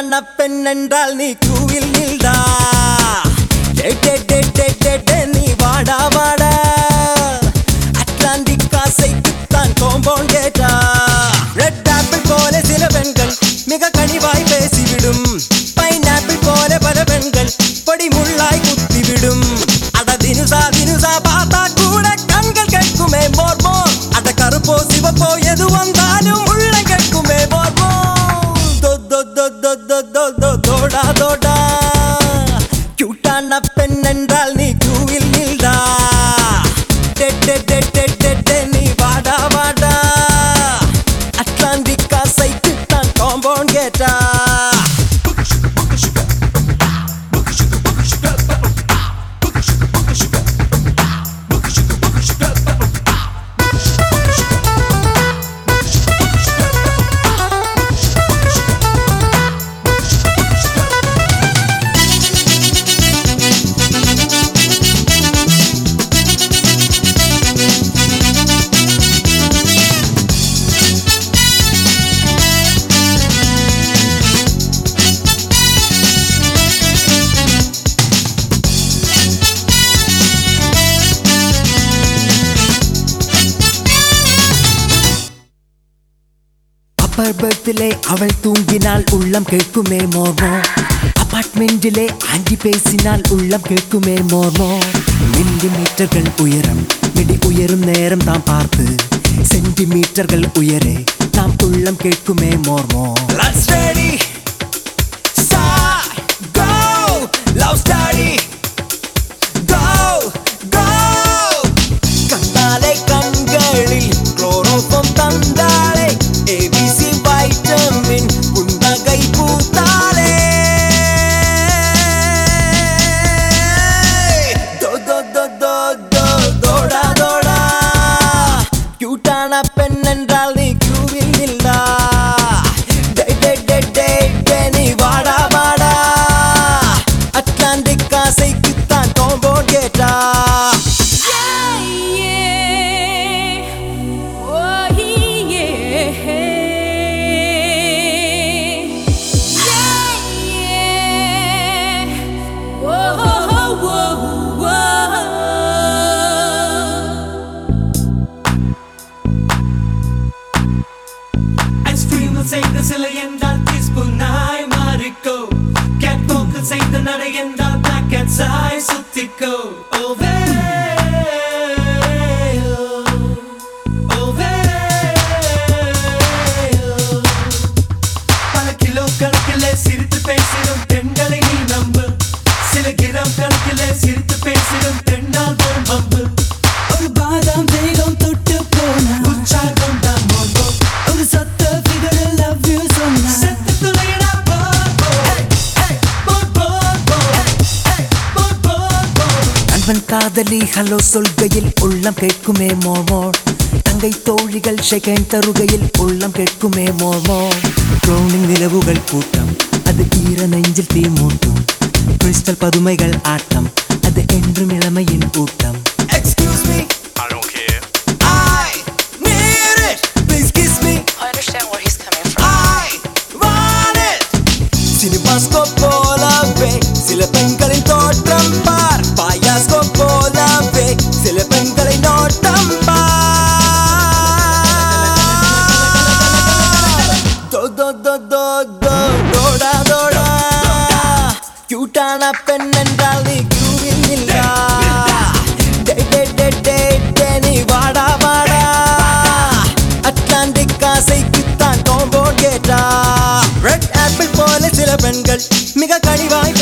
கியூட்டான பெண் என்றால் நீ கூவில் நில்டா டே, டே, டே, டே, டே, டே, நீ வாடா வாடா அட்லாண்டிக் காசைக்குத்தான் கோம்பவுண்ட் கேட்டா ரெட் ஆப்பிள் போல சில பெண்கள் மிக கனிவாய் பேசிவிடும் பைனாப்பிள் போல பல பெண்கள் பொடி முள்ளாய் குத்திவிடும் அட தினுசா தினுசா பார்த்தா கூட கண்கள் கேட்குமே மோர் மோர் அட கருப்போ சிவப்போ எது வந்தாலும் உள்ள கேட்குமே மோர் மோர் தோ தோ தோ தோ தோ தோ தோ தோடா தோடா கியூட்டான பெண் என்றால் நீ கியூவில் நில்டா டே டே டே டே டே டே நீ வாடா வாடா அட்லாண்டிக் காசைக்கு தான் காம்பவுண்ட் கேட்டா அப்பர் பெர்த்திலே அவள் தூங்கினால் உள்ளம் கேட்குமே மோர்மோ அபார்ட்மெண்டிலே ஆண்டி பேசினால் உள்ளம் கேட்குமே மோர்மோ மில்லி மீட்டர்கள் உயரம் மிடி உயரும் நேரம் தாம் பார்த்து சென்டிமீட்டர்கள் உயரே தாம் உள்ளம் கேட்குமே மோர்மோ Let's ready start go love story go go கண்ணாலே கண்களில் குளோரோஃபம் தந்தாளே ஏபிசி வைட்டமின் புன்னகை பூத்தாளே தோ தோ தோ தோ தோ தோடா தோடா கியூட்டான பெண் என்றால் நீ கியூவில் இல்லா டே டே டே டே டே நீ வாடா வாடா அட்லாண்டிக் காசைக்குத்தான் காம்பவுண்ட் கேட்டா Yeah, yeah. Oh, yeah. Yeah, yeah. Whoa, whoa, whoa. ஐஸ்கிரீமில் செய்த சிலை என்றால் டீஸ்பூனாய் மாறிக்கோ கேட் போக்கில் செய்த நடை என்றால் பிளாக் சாய் சுத்திக்கோ ஓவே ஓவே பல கிலோ கணக்கிலே சிரித்து பேசிடும் பெண்களை நீ நம்பு சில கிராம் கணக்கிலே சிரித்து பேசிடும் பெண்ணால் போல் வம்பு ஒரு பாதாம் தேகம் தொட்டு போனா உற்சாகம் தான் மோகோ ஒரு சத்த figure love you சொன்னா செத்து துளையடா போ போ போ போ போ போ போ போ நண்பன் காதலி ஹலோ சொல்கையில் உள்ளம் கேட்குமே மோமோர் தங்கை தோழிகள் செகண்ட் தருகையில் உள்ளம் கேட்குமே மோமோர் ட்ரோனிங் நிலவுகள் கூட்டம் அது ஈர நெஞ்சில் தீ மூட்டும் கிறிஸ்டல் பதுமைகள் ஆட்டம் அது என்றும் இளமையின் கூட்டம் excuse me I don't care. I need it please kiss me I understand where he's coming from. I want it cinemascope போலவே சில பெண்களின் தோற்றம் பார் பாயாஸ்கோப் போலவே சில பெண்களை நோட்டம் பார் தோ தோ தோ தோ தோ தோடா தோடா கியூட்டான பெண் என்றால் நீ கியூவில் இல்லா டே டே டே டே டே நீ வாடா வாடா அட்லாண்டிக் காசைக்குத்தான் காம்பவுண்ட் கேட்டா ரெட் ஆப்பிள் போல சில பெண்கள் மிக கனிவாய்